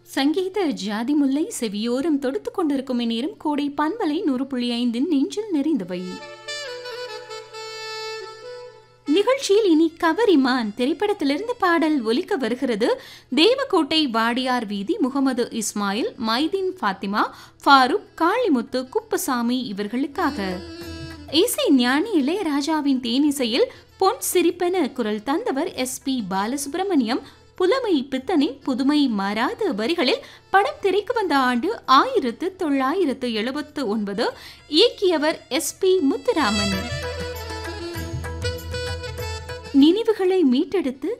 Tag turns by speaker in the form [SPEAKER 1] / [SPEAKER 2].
[SPEAKER 1] சங்கீத ஜாதி முல்லை செவியோரம் தொடுத்துக் கொண்டிருக்கும் இந்நேரம் கோடை பண்பலை நூறு புள்ளி ஐந்தின் நெஞ்சில் நிறைந்தவை நிகழ்ச்சியில் இனி கவரிமான் திரைப்படத்திலிருந்து பாடல் ஒலிக்க வருகிறது தேவக்கோட்டை வாடியார் வீதி முகமது இஸ்மாயில் மைதீன் ஃபாத்திமா ஃபாரூக் காளிமுத்து குப்புசாமி இவர்களுக்காக இசை ஞானி இளையராஜாவின் தேனிசையில் பொன் சிரிப்பென குரல் தந்தவர் எஸ் பி பாலசுப்ரமணியம் புலமை பித்தனின் புதுமை மாறாத வரிகளில் படம் திரைக்கு வந்த ஆண்டு ஆயிரத்து தொள்ளாயிரத்து எழுபத்து ஒன்பது இயக்கியவர் எஸ் பி முத்துராமன் நினைவுகளை மீட்டெடுத்து